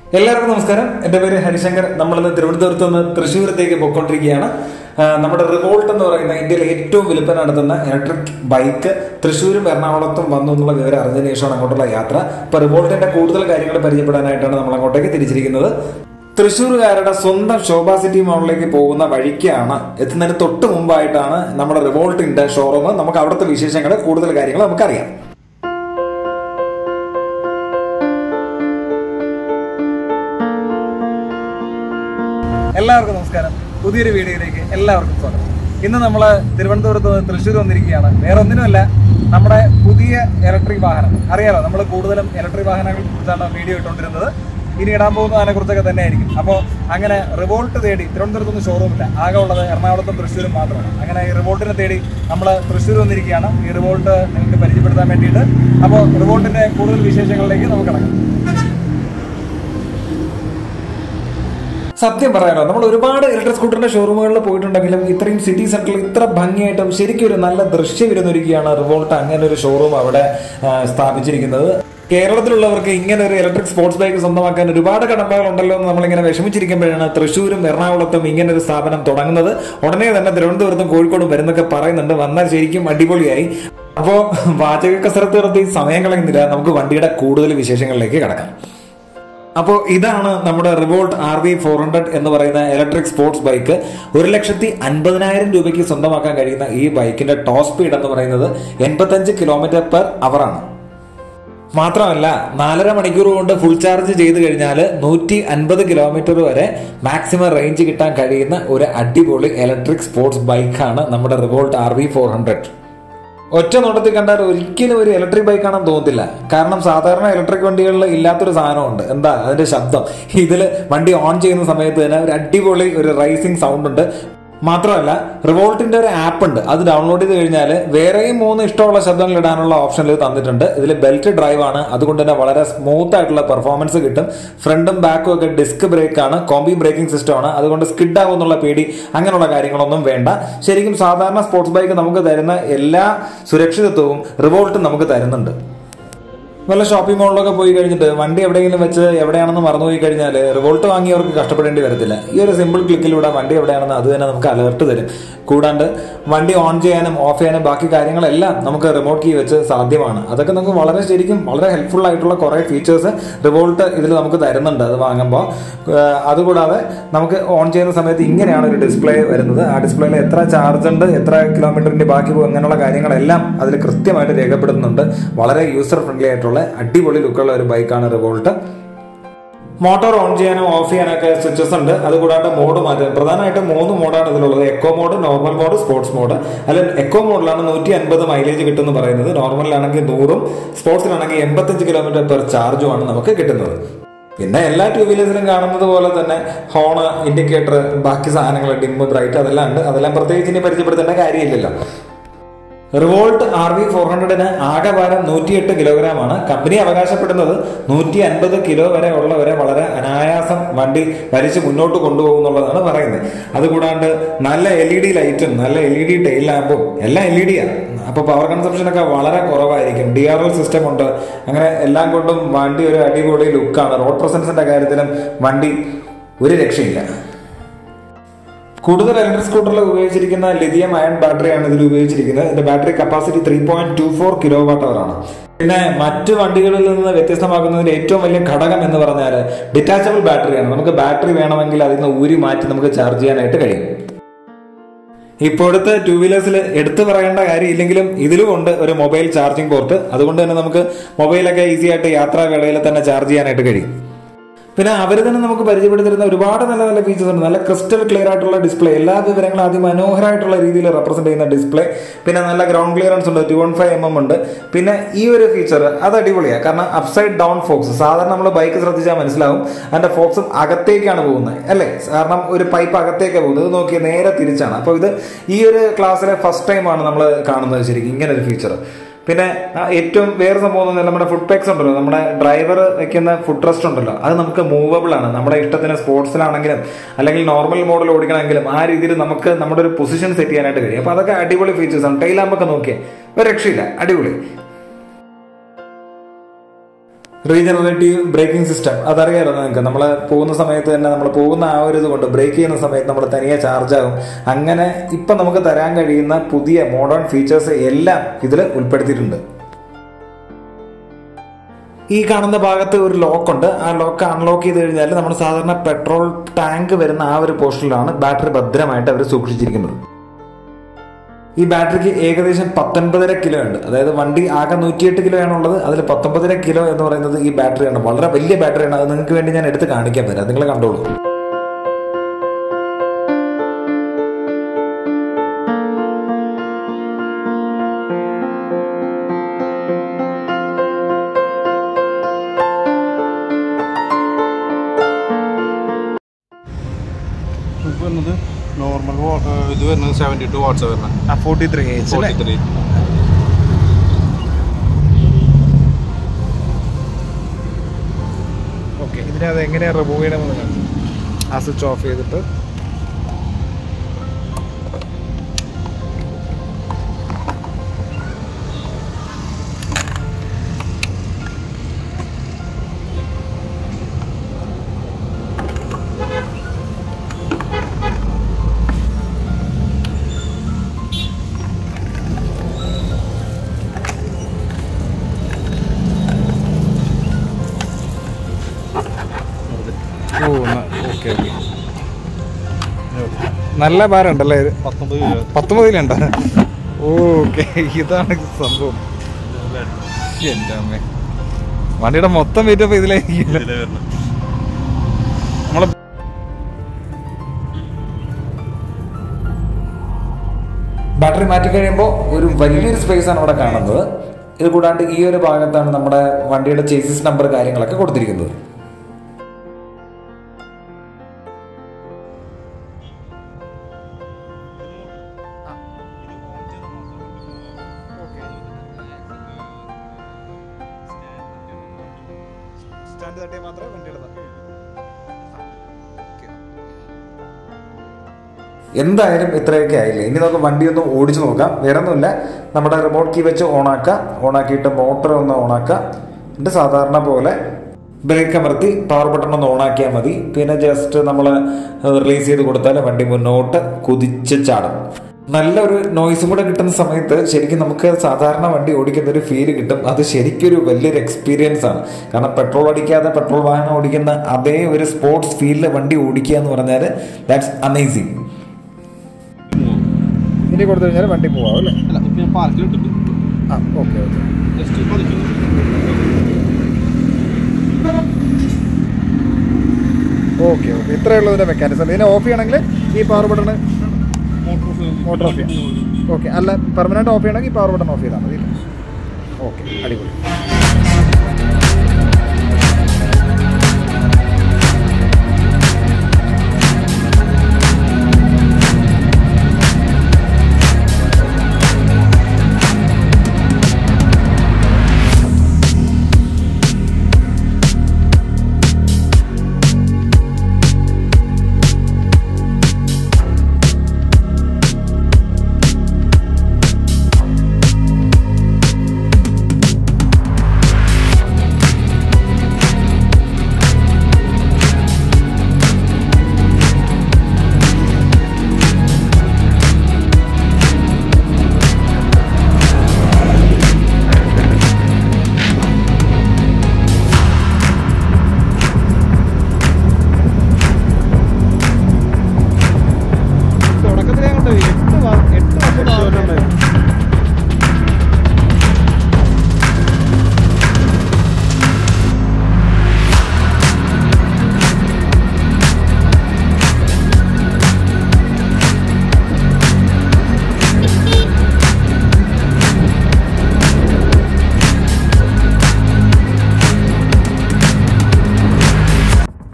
എല്ലാവർക്കും നമസ്കാരം എന്റെ പേര് ഹരിശങ്കർ നമ്മളിന്ന് തിരുവനന്തപുരത്ത് നിന്ന് തൃശ്ശൂരത്തേക്ക് പോയിക്കൊണ്ടിരിക്കുകയാണ് ആ, നമ്മുടെ റിവോൾട്ട് എന്ന് പറയുന്ന ഇന്ത്യയിലെ ഏറ്റവും വിൽപ്പന നടത്തുന്ന ഇലക്ട്രിക് ബൈക്ക് തൃശ്ശൂരും എറണാകുളത്തും വന്നു എന്നുള്ള വിവരം അറിഞ്ഞതിന് ശേഷമാണ് അങ്ങോട്ടുള്ള യാത്ര ഇപ്പൊ റിവോൾട്ടിന്റെ കൂടുതൽ കാര്യങ്ങൾ പരിചയപ്പെടാനായിട്ടാണ് നമ്മൾ അങ്ങോട്ടേക്ക് തിരിച്ചിരിക്കുന്നത് തൃശ്ശൂരുകാരുടെ സ്വന്തം ശോഭാ സിറ്റി മോളിലേക്ക് പോകുന്ന വഴിക്കാണ് എത്തുന്നതിന് തൊട്ട് മുമ്പായിട്ടാണ് നമ്മുടെ റിവോൾട്ടിന്റെ ഷോറൂം നമുക്ക് അവിടുത്തെ വിശേഷങ്ങൾ കൂടുതൽ കാര്യങ്ങൾ നമുക്കറിയാം എല്ലാവർക്കും നമസ്കാരം പുതിയൊരു വീഡിയോയിലേക്ക് എല്ലാവർക്കും സ്വാഗതം ഇന്ന് നമ്മൾ തിരുവനന്തപുരത്ത് നിന്ന് തൃശ്ശൂർ വന്നിരിക്കുകയാണ് വേറെ ഒന്നിനുമല്ല നമ്മുടെ പുതിയ ഇലക്ട്രിക് വാഹനം അറിയാലോ നമ്മൾ കൂടുതലും ഇലക്ട്രിക് വാഹനങ്ങളെ കുറിച്ചാണ് വീഡിയോ ഇട്ടുകൊണ്ടിരുന്നത് ഇനി ഇടാൻ പോകുന്നത് അതിനെ കുറിച്ചൊക്കെ തന്നെ ആയിരിക്കും അപ്പോൾ അങ്ങനെ റിവോൾട്ട് തേടി തിരുവനന്തപുരത്തൊന്നും ഷോറൂമില്ല ആകെ ഉള്ളത് എറണാകുളത്തും തൃശ്ശൂരും മാത്രമാണ് അങ്ങനെ ഈ റിവോൾട്ടിനെ തേടി നമ്മൾ തൃശ്ശൂർ വന്നിരിക്കുകയാണ് ഈ റിവോൾട്ട് നിങ്ങൾക്ക് പരിചയപ്പെടുത്താൻ വേണ്ടിയിട്ട് അപ്പോൾ റിവോൾട്ടിന്റെ കൂടുതൽ വിശേഷങ്ങളിലേക്ക് നമുക്ക് കിടക്കാം സത്യം പറയാനോ നമ്മൾ ഒരുപാട് ഇലക്ട്രിക് സ്കൂട്ടറിന്റെ ഷോറൂമുകളിൽ പോയിട്ടുണ്ടെങ്കിലും ഇത്രയും സിറ്റി സെന്ററിൽ ഇത്ര ഭംഗിയായിട്ടും ശരിക്കും ഒരു നല്ല ദൃശ്യവിരുന്നൊരുക്കിയാണ് റിവോൾട്ട് അങ്ങനെ ഒരു ഷോറൂം അവിടെ ആ, സ്ഥാപിച്ചിരിക്കുന്നത് കേരളത്തിലുള്ളവർക്ക് ഇങ്ങനെ ഒരു ഇലക്ട്രിക് സ്പോർട്സ് ബൈക്ക് സ്വന്തമാക്കാൻ ഒരുപാട് കടമ്പകളുണ്ടല്ലോ എന്ന് നമ്മളിങ്ങനെ വിഷമിച്ചിരിക്കുമ്പോഴാണ് തൃശ്ശൂരും എറണാകുളത്തും ഇങ്ങനെ ഒരു സ്ഥാപനം തുടങ്ങുന്നത് ഉടനെ തന്നെ തിരുവനന്തപുരത്തും കോഴിക്കോടും വരുന്നൊക്കെ പറയുന്നുണ്ട് വന്നാൽ ശരിക്കും അടിപൊളിയായി അപ്പോ വാചക കസരത്ത് നടത്തി സമയം കളയുന്നില്ല നമുക്ക് വണ്ടിയുടെ കൂടുതൽ വിശേഷങ്ങളിലേക്ക് കിടക്കാം അപ്പോൾ ഇതാണ് നമ്മുടെ Revolt R V four hundred എന്ന് പറയുന്ന ഇലക്ട്രിക് സ്പോർട്സ് ബൈക്ക് ഒരു ലക്ഷത്തി അൻപതിനായിരം രൂപയ്ക്ക് സ്വന്തമാക്കാൻ കഴിയുന്ന ഈ ബൈക്കിന്റെ ടോപ്പ് സ്പീഡ് എന്ന് പറയുന്നത് എൺപത്തഞ്ച് കിലോമീറ്റർ പെർ അവർ ആണ് മാത്രമല്ല നാലര മണിക്കൂർ കൊണ്ട് ഫുൾ ചാർജ് ചെയ്ത് കഴിഞ്ഞാൽ നൂറ്റി അൻപത് കിലോമീറ്റർ വരെ മാക്സിമം റേഞ്ച് കിട്ടാൻ കഴിയുന്ന ഒരു അടിപൊളി ഇലക്ട്രിക് സ്പോർട്സ് ബൈക്കാണ് നമ്മുടെ Revolt R V four hundred ഒറ്റ നോട്ടത്തിൽ കണ്ടാൽ ഒരിക്കലും ഒരു ഇലക്ട്രിക് ബൈക്ക് ആണെന്ന് തോന്നത്തില്ല കാരണം സാധാരണ ഇലക്ട്രിക് വണ്ടികളിൽ ഇല്ലാത്തൊരു സാധനമുണ്ട് എന്താ അതിന്റെ ശബ്ദം ഇതിൽ വണ്ടി ഓൺ ചെയ്യുന്ന സമയത്ത് തന്നെ ഒരു അടിപൊളി ഒരു റൈസിങ് സൗണ്ട് ഉണ്ട് മാത്രമല്ല റിവോൾട്ടിന്റെ ഒരു ആപ്പ് ഉണ്ട് അത് ഡൗൺലോഡ് ചെയ്ത് കഴിഞ്ഞാൽ വേറെയും മൂന്ന് ഇഷ്ടമുള്ള ശബ്ദങ്ങൾ ഇടാനുള്ള ഓപ്ഷനിൽ തന്നിട്ടുണ്ട് ഇതിൽ ബെൽറ്റ് ഡ്രൈവ് ആണ് അതുകൊണ്ട് തന്നെ വളരെ സ്മൂത്ത് ആയിട്ടുള്ള പെർഫോമൻസ് കിട്ടും ഫ്രണ്ടും ബാക്കും ഒക്കെ ഡിസ്ക് ബ്രേക്ക് ആണ് കോമ്പി ബ്രേക്കിംഗ് സിസ്റ്റം ആണ് അതുകൊണ്ട് സ്കിഡ് ആവും എന്നുള്ള പേടി അങ്ങനെയുള്ള കാര്യങ്ങളൊന്നും വേണ്ട ശരിക്കും സാധാരണ സ്പോർട്സ് ബൈക്ക് നമുക്ക് തരുന്ന എല്ലാ സുരക്ഷിതത്വവും റിവോൾട്ട് നമുക്ക് തരുന്നുണ്ട് വല്ല ഷോപ്പിംഗ് മോളിലൊക്കെ പോയി കഴിഞ്ഞിട്ട് വണ്ടി എവിടെയെങ്കിലും വെച്ച് എവിടെയാണെന്ന് മറന്നുപോയി കഴിഞ്ഞാൽ റിവോൾട്ട് വാങ്ങിയവർക്ക് കഷ്ടപ്പെടേണ്ടി വരത്തില്ല ഈ ഒരു സിമ്പിൾ ക്ലിക്കിലൂടെ വണ്ടി എവിടെയാണെന്ന് അത് തന്നെ നമുക്ക് അലർട്ട് തരും കൂടാണ്ട് വണ്ടി ഓൺ ചെയ്യാനും ഓഫ് ചെയ്യാനും ബാക്കി കാര്യങ്ങളെല്ലാം നമുക്ക് റിമോട്ട് കീ വെച്ച് സാധ്യമാണ് അതൊക്കെ നമുക്ക് വളരെ ശരിക്കും വളരെ ഹെൽപ്ഫുൾ ആയിട്ടുള്ള കുറേ ഫീച്ചേഴ്സ് റിവോൾട്ട് ഇതിൽ നമുക്ക് തരുന്നുണ്ട് അത് വാങ്ങുമ്പോൾ അതുകൂടാതെ നമുക്ക് ഓൺ ചെയ്യുന്ന സമയത്ത് ഇങ്ങനെയാണ് ഒരു ഡിസ്പ്ലേ വരുന്നത് ആ ഡിസ്പ്ലേയിൽ എത്ര ചാർജ് ഉണ്ട് എത്ര കിലോമീറ്ററിന്റെ ബാക്കി പോകും അങ്ങനെയുള്ള കാര്യങ്ങളെല്ലാം അതിൽ കൃത്യമായിട്ട് രേഖപ്പെടുത്തുന്നുണ്ട് വളരെ യൂസർ ഫ്രണ്ട്ലി ആയിട്ടുള്ള അടിപൊളി ലുക്കുള്ള ഒരു ബൈക്കാണ് റിവോൾട്ട് മോട്ടോർ ഓൺ ചെയ്യാനും ഓഫ് ചെയ്യാനൊക്കെ സ്വിച്ചസ് ഉണ്ട് അതുകൂടാണ്ട് മോഡ് മാറ്റാൻ പ്രധാനമായിട്ടും മൂന്ന് മോഡാണ് ഇതിലുള്ളത് eco mode normal mode sports mode അതിൽ എക്കോ മോഡിലാണ് നൂറ്റി അൻപത് മൈലേജ് കിട്ടുമെന്ന് പറയുന്നത് നോർമലിലാണെങ്കിൽ നൂറും സ്പോർട്സിലാണെങ്കിൽ എൺപത്തഞ്ച് കിലോമീറ്റർ പെർ ചാർജുമാണ് നമുക്ക് കിട്ടുന്നത് പിന്നെ എല്ലാ ടൂ വീലേഴ്സിലും കാണുന്നത് പോലെ തന്നെ ഹോണ് ഇൻഡിക്കേറ്റർ ബാക്കി സാധനങ്ങൾ ഡിം ബ്രൈറ്റ് അതെല്ലാം ഉണ്ട് അതെല്ലാം പ്രത്യേകിച്ച് ഇനി പരിചയപ്പെടുത്തേണ്ട കാര്യമില്ലല്ലോ റിവോൾട്ട് ആർ വി ഫോർ ഹൺഡ്രഡിന് ആകെ ഭാരം നൂറ്റിയെട്ട് കിലോഗ്രാം ആണ് കമ്പനി അവകാശപ്പെടുന്നത് നൂറ്റി അൻപത് കിലോ വരെ ഉള്ളവരെ വളരെ അനായാസം വണ്ടി വലിച്ച് മുന്നോട്ട് കൊണ്ടുപോകുന്നുള്ളതാണ് പറയുന്നത് അതുകൂടാണ്ട് നല്ല എൽ ഇ ഡി ലൈറ്റും നല്ല എൽ ഇ ഡി ടെയിൽ ലാമ്പും എല്ലാം എൽ ഇ ഡിയാണ് അപ്പോൾ പവർ കൺസപ്ഷൻ ഒക്കെ വളരെ കുറവായിരിക്കും ഡി ആർ എൽ സിസ്റ്റം ഉണ്ട് അങ്ങനെ എല്ലാം കൊണ്ടും വണ്ടി ഒരു അടിപൊളി ലുക്കാണ് റോഡ് പ്രസൻസിന്റെ കാര്യത്തിലും വണ്ടി ഒരു രക്ഷയില്ല കൂടുതൽ ഇലക്ട്രിക് സ്കൂട്ടറിൽ ഉപയോഗിച്ചിരിക്കുന്ന ലിഥിയം അയൺ ബാറ്ററിയാണ് ഇതിൽ ഉപയോഗിച്ചിരിക്കുന്നത് ഇതിന്റെ battery capacity three point two four kilowatt hour ആണ് പിന്നെ മറ്റു വണ്ടികളിൽ നിന്ന് വ്യത്യസ്തമാക്കുന്നതിന്റെ ഏറ്റവും വലിയ ഘടകം എന്ന് പറഞ്ഞാൽ ഡിറ്റാച്ചബിൾ ബാറ്ററിയാണ് നമുക്ക് ബാറ്ററി വേണമെങ്കിൽ അതിൽ നിന്ന് ഊരി മാറ്റി നമുക്ക് ചാർജ് ചെയ്യാനായിട്ട് കഴിയും ഇപ്പോഴത്തെ ടൂ വീലേഴ്സിൽ എടുത്തു പറയേണ്ട കാര്യം ഇല്ലെങ്കിലും ഇതിലും ഉണ്ട് ഒരു മൊബൈൽ ചാർജിംഗ് പോർട്ട് അതുകൊണ്ട് തന്നെ നമുക്ക് മൊബൈലൊക്കെ ഈസി ആയിട്ട് യാത്രാവേളയിൽ തന്നെ ചാർജ് ചെയ്യാനായിട്ട് കഴിയും പിന്നെ അവർ തന്നെ നമുക്ക് പരിചയപ്പെടുത്തിരുന്ന ഒരുപാട് നല്ല നല്ല ഫീച്ചേഴ്സ് ഉണ്ട് നല്ല ക്രിസ്റ്റൽ ക്ലിയർ ആയിട്ടുള്ള ഡിസ്പ്ലേ എല്ലാ വിവരങ്ങളും അതിമനോഹരമായിട്ടുള്ള രീതിയിൽ റെപ്രസെന്റ് ചെയ്യുന്ന ഡിസ്പ്ലേ പിന്നെ നല്ല ഗ്രൗണ്ട് ക്ലിയറൻസ് ഉണ്ട് two one five M M ഉണ്ട് പിന്നെ ഈ ഒരു ഫീച്ചർ അത് അടിപൊളിയാണ് കാരണം അപ്സൈഡ് ഡൗൺ ഫോക്സ് സാധാരണ നമ്മൾ ബൈക്ക് ശ്രദ്ധിച്ചാൽ മനസ്സിലാവും അതിന്റെ ഫോക്സും അകത്തേക്കാണ് പോകുന്നത് അല്ലേ കാരണം ഒരു പൈപ്പ് അകത്തേക്കാണ് പോകുന്നത് ഇത് നോക്കിയാൽ നേരെ തിരിച്ചാണ് അപ്പോൾ ഇത് ഈ ഒരു ക്ലാസ്സിലെ ഫസ്റ്റ് ടൈമാണ് നമ്മൾ കാണുന്നത് ശരിക്കും ഇങ്ങനെ ഒരു ഫീച്ചർ പിന്നെ ആ, ഏറ്റവും വേറെ സംഭവം എന്ന് പറഞ്ഞാൽ നമ്മുടെ ഫുഡ് പാക്സ് ഉണ്ടല്ലോ നമ്മുടെ ഡ്രൈവർ വെക്കുന്ന ഫുഡ് ട്രസ്റ്റ് ഉണ്ടല്ലോ അത് നമുക്ക് മൂവബിൾ ആണ് നമ്മുടെ ഇഷ്ടത്തിന് സ്പോർട്സിലാണെങ്കിലും അല്ലെങ്കിൽ നോർമൽ മോഡൽ ഓടിക്കണമെങ്കിലും ആ രീതിയിൽ നമുക്ക് നമ്മുടെ ഒരു പൊസിഷൻ സെറ്റ് ചെയ്യാനായിട്ട് കഴിയും അപ്പൊ അതൊക്കെ അടിപൊളി ഫീച്ചേഴ്സ് ആണ് ടൈലാമ്പൊക്കെ നോക്കിയേ ഒരു രക്ഷയില്ല അടിപൊളി റീജനറേറ്റീവ് ബ്രേക്കിംഗ് സിസ്റ്റം അതറിയാലോ നിങ്ങൾക്ക് നമ്മൾ പോകുന്ന സമയത്ത് തന്നെ നമ്മൾ പോകുന്ന ആ ഒരു ഇത് കൊണ്ട് ബ്രേക്ക് ചെയ്യുന്ന സമയത്ത് നമ്മൾ തനിയെ ചാർജ് ആകും അങ്ങനെ ഇപ്പം നമുക്ക് തരാൻ കഴിയുന്ന പുതിയ മോഡേൺ ഫീച്ചേഴ്സ് എല്ലാം ഇതിൽ ഉൾപ്പെടുത്തിയിട്ടുണ്ട് ഈ കാണുന്ന ഭാഗത്ത് ഒരു ലോക്ക് ഉണ്ട് ആ ലോക്ക് അൺലോക്ക് ചെയ്ത് കഴിഞ്ഞാൽ നമ്മൾ സാധാരണ പെട്രോൾ ടാങ്ക് വരുന്ന ആ ഒരു പോർഷനിലാണ് ബാറ്ററി ഭദ്രമായിട്ട് അവർ സൂക്ഷിച്ചിരിക്കുന്നത് ഈ ബാറ്ററിക്ക് ഏകദേശം പത്തൊൻപതര കിലോ ഉണ്ട് അതായത് വണ്ടി ആകെ നൂറ്റിയെട്ട് കിലോ ആണുള്ളത് അതിൽ പത്തൊമ്പതര കിലോ എന്ന് പറയുന്നത് ഈ ബാറ്ററിയാണ് വളരെ വലിയ ബാറ്ററിയാണ് അത് നിങ്ങൾക്ക് വേണ്ടി ഞാൻ എടുത്ത് കാണിക്കാൻ തരാം നിങ്ങൾ കണ്ടോളൂ നമുക്ക് വരുന്നത് നോർമൽ ഇത് വരുന്നത് സെവൻറ്റി ടു വാട്ട്സ് വരുന്നത് forty three forty three okay ഇതിനെ അത് എങ്ങനെയാണ് റിമൂവ് ചെയ്യണമെന്ന് ആ സ്വിച്ച് ഓഫ് ചെയ്തിട്ട് ഓ ഓക്കെ ഓക്കെ നല്ല ഭാരമുണ്ടല്ലേ ഇത് പത്തൊമ്പത് കിലോ പത്തൊമ്പതിലുണ്ട് ഓക്കെ ഇതാണ് സംഭവം എൻ്റെ അമ്മേ വണ്ടിയുടെ മൊത്തം വെയിറ്റ് അപ്പോൾ ഇതിലായിരിക്കില്ല ഇതിലെ വരുന്നത് നമ്മളെ ബാറ്ററി മാറ്റി കഴിയുമ്പോൾ ഒരു വലിയൊരു സ്പേസ് ആണ് ഇവിടെ കാണുന്നത് ഇത് കൂടാണ്ട് ഈ ഒരു ഭാഗത്താണ് നമ്മുടെ വണ്ടിയുടെ ചേസിസ് നമ്പർ കാര്യങ്ങളൊക്കെ കൊടുത്തിരിക്കുന്നത് സ്റ്റാൻഡ് തട്ടിയാൽ മാത്രമേ വണ്ടിയുടെ എന്തായാലും ഇത്രയൊക്കെ ആയില്ലേ ഇനി നമുക്ക് വണ്ടി ഒന്ന് ഓടിച്ചു നോക്കാം വേറെ ഒന്നുമില്ല നമ്മുടെ റിമോട്ട് കീ വെച്ച് ഓണാക്കുക ഓണാക്കിയിട്ട് മോട്ടർ ഒന്ന് ഓണാക്കുക എന്നിട്ട് സാധാരണ പോലെ ബ്രേക്ക് അമർത്തി പവർ ബട്ടൺ ഒന്ന് ഓണാക്കിയാൽ മതി പിന്നെ ജസ്റ്റ് നമ്മൾ റിലീസ് ചെയ്ത് കൊടുത്താൽ വണ്ടി മുന്നോട്ട് കുതിച്ച് ചാടും നല്ലൊരു നോയ്സും കൂടെ കിട്ടുന്ന സമയത്ത് ശരിക്കും നമുക്ക് സാധാരണ വണ്ടി ഓടിക്കുന്ന ഒരു ഫീല് കിട്ടും അത് ശരിക്കൊരു വലിയൊരു എക്സ്പീരിയൻസ് ആണ് കാരണം പെട്രോൾ അടിക്കാതെ പെട്രോൾ വാഹനം ഓടിക്കുന്ന അതേ ഒരു സ്പോർട്സ് ഫീൽഡിൽ വണ്ടി ഓടിക്കുക എന്ന് പറഞ്ഞാൽ ദാറ്റ്സ് അമേസിങ് ഇനി കൊടുത്തു കഴിഞ്ഞാൽ വണ്ടി പോവാം അല്ലേ അല്ല ഇപ്പം ഞാൻ പാർക്കിൽ ഇട്ടിട്ട് ആ ഓക്കെ ഓക്കെ ജസ്റ്റ് പതിക്കുന്നു ഓക്കെ ഓക്കെ ഇത്രയുള്ള ഇതിന്റെ മെക്കാനിസം ഇതിനെ ഓഫ് ചെയ്യണമെങ്കിൽ ഈ power button motor motor off ചെയ്യാം ഓക്കെ അല്ല പെർമനന്റ് ഓഫ് ചെയ്യണമെങ്കിൽ ഈ പവർ ബട്ടൺ ഓഫ് ചെയ്താൽ മതി ഓക്കെ അടിപൊളി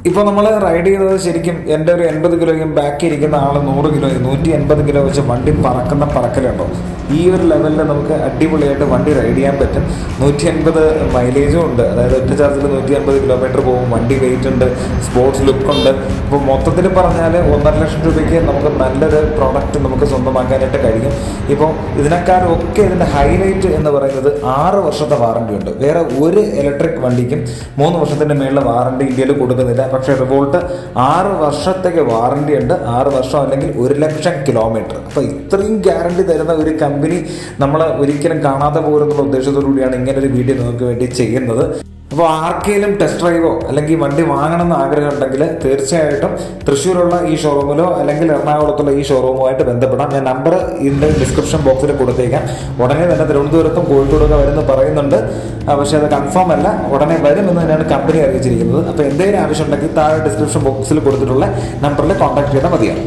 ഇപ്പോൾ നമ്മൾ റൈഡ് ചെയ്തത് ശരിക്കും എൻ്റെ ഒരു എൺപത് കിലോയും ബാക്കി ഇരിക്കുന്ന ആൾ നൂറ് കിലോ നൂറ്റി എൺപത് കിലോ വെച്ച് വണ്ടി പറക്കുന്ന പറക്കലുണ്ടോ ഈ ഒരു ലെവലിൽ നമുക്ക് അടിപൊളിയായിട്ട് വണ്ടി റൈഡ് ചെയ്യാൻ പറ്റും നൂറ്റി എൺപത് മൈലേജും ഉണ്ട് അതായത് ഒറ്റ ചാർജിൽ നൂറ്റി എൺപത് കിലോമീറ്റർ പോകും വണ്ടി വെയിറ്റ് ഉണ്ട് സ്പോർട്സ് ലുക്ക് ഉണ്ട് ഇപ്പോൾ മൊത്തത്തിൽ പറഞ്ഞാൽ ഒന്നര ലക്ഷം രൂപയ്ക്ക് നമുക്ക് നല്ലൊരു പ്രോഡക്റ്റ് നമുക്ക് സ്വന്തമാക്കാനായിട്ട് കഴിയും ഇപ്പോൾ ഇതിനേക്കാളും ഒക്കെ ഇതിൻ്റെ ഹൈലൈറ്റ് എന്ന് പറയുന്നത് ആറ് വർഷത്തെ വാറണ്ടി ഉണ്ട് വേറെ ഒരു ഇലക്ട്രിക് വണ്ടിക്കും മൂന്ന് വർഷത്തിൻ്റെ മേളിൽ വാറണ്ടി ഇന്ത്യയിൽ കൊടുക്കുന്നില്ല പക്ഷേ റിവോൾട്ട് ആറ് വർഷത്തേക്ക് വാറണ്ടി ഉണ്ട് ആറ് വർഷം അല്ലെങ്കിൽ ഒരു ലക്ഷം കിലോമീറ്റർ അപ്പോൾ ഇത്രയും ഗ്യാരണ്ടി തരുന്ന ഒരു കമ്പനി നമ്മൾ ഒരിക്കലും കാണാതെ പോകുന്നുള്ള ഉദ്ദേശത്തോടു കൂടിയാണ് ഇങ്ങനെ ഒരു വീഡിയോ നിങ്ങൾക്ക് വേണ്ടി ചെയ്യുന്നത് അപ്പോൾ ആർക്കെങ്കിലും ടെസ്റ്റ് ഡ്രൈവോ അല്ലെങ്കിൽ വണ്ടി വാങ്ങണമെന്ന് ആഗ്രഹം ഉണ്ടെങ്കിൽ തീർച്ചയായിട്ടും തൃശ്ശൂരുള്ള ഈ ഷോറൂമിലോ അല്ലെങ്കിൽ എറണാകുളത്തുള്ള ഈ ഷോറൂമുമായിട്ട് ബന്ധപ്പെടാം ഞാൻ നമ്പർ ഇതിൻ്റെ ഡിസ്ക്രിപ്ഷൻ ബോക്സിൽ കൊടുത്തേക്കാം ഉടനെ തന്നെ തിരുവനന്തപുരത്തും കോഴിക്കോടൊക്കെ വരുമെന്ന് പറയുന്നുണ്ട് ആ, പക്ഷേ അത് കൺഫേം അല്ല ഉടനെ വരും എന്ന് തന്നെയാണ് കമ്പനി അറിയിച്ചിരിക്കുന്നത് അപ്പോൾ എന്തെങ്കിലും ആവശ്യം ഉണ്ടെങ്കിൽ താഴെ ഡിസ്ക്രിപ്ഷൻ ബോക്സിൽ കൊടുത്തിട്ടുള്ള നമ്പറിൽ കോൺടാക്ട് ചെയ്താൽ മതിയാവും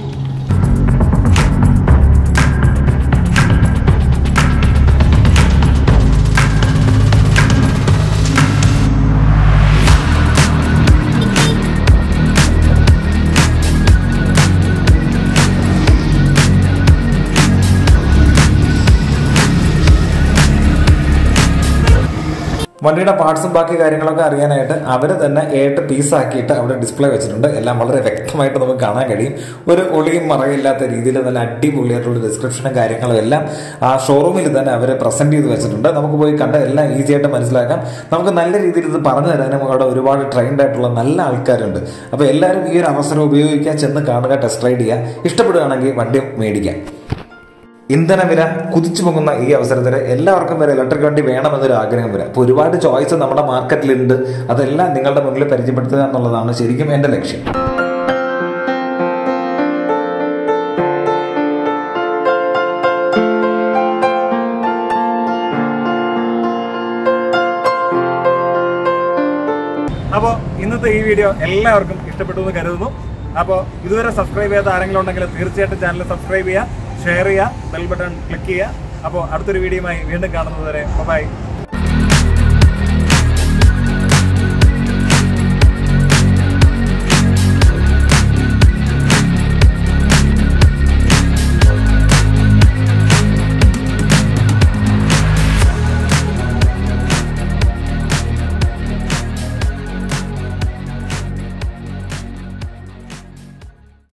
വണ്ടിയുടെ പാർട്സും ബാക്കി കാര്യങ്ങളൊക്കെ അറിയാനായിട്ട് അവർ തന്നെ ഏട്ട് പീസാക്കിയിട്ട് അവിടെ ഡിസ്പ്ലേ വെച്ചിട്ടുണ്ട് എല്ലാം വളരെ വ്യക്തമായിട്ട് നമുക്ക് കാണാൻ കഴിയും ഒരു ഒളിയും മറയില്ലാത്ത രീതിയിൽ നല്ല അടിപൊളിയായിട്ടുള്ള ഡിസ്ക്രിപ്ഷനും കാര്യങ്ങളും എല്ലാം ആ ഷോറൂമിൽ തന്നെ അവർ പ്രസന്റ് ചെയ്ത് വെച്ചിട്ടുണ്ട് നമുക്ക് പോയി കണ്ട് എല്ലാം ഈസി ആയിട്ട് മനസ്സിലാക്കാം നമുക്ക് നല്ല രീതിയിൽ ഇത് പറഞ്ഞു തരാനും അവിടെ ഒരുപാട് ട്രെയിൻഡ് ആയിട്ടുള്ള നല്ല ആൾക്കാരുണ്ട് അപ്പോൾ എല്ലാവരും ഈ ഒരു അവസരം ഉപയോഗിക്കാൻ ചെന്ന് കാണുക ടെസ്റ്റ് റൈഡ് ചെയ്യുക ഇഷ്ടപ്പെടുകയാണെങ്കിൽ വണ്ടി മേടിക്കാം ഇന്ധനവില കുതിച്ചു പൊങ്ങുന്ന ഈ അവസരത്തിൽ എല്ലാവർക്കും വരെ ഇലക്ട്രിക് വണ്ടി വേണമെന്നൊരു ആഗ്രഹം വരാം അപ്പോൾ ഒരുപാട് ചോയ്സ് നമ്മുടെ മാർക്കറ്റിലുണ്ട് അതെല്ലാം നിങ്ങളുടെ മുന്നിൽ പരിചയപ്പെടുത്തുക എന്നുള്ളതാണ് ശരിക്കും എൻ്റെ ലക്ഷ്യം അപ്പോൾ ഇന്നത്തെ ഈ വീഡിയോ എല്ലാവർക്കും ഇഷ്ടപ്പെട്ടു എന്ന് കരുതുന്നു അപ്പോൾ ഇതുവരെ സബ്സ്ക്രൈബ് ചെയ്യാത്ത ആരെങ്കിലും ഉണ്ടെങ്കിൽ തീർച്ചയായിട്ടും ചാനൽ സബ്സ്ക്രൈബ് ചെയ്യുക ഷെയർ ചെയ്യുക ബെൽ ബട്ടൺ ക്ലിക്ക് ചെയ്യുക അപ്പോൾ അടുത്തൊരു വീഡിയോയുമായി വീണ്ടും കാണുന്നത് വരെ ബൈ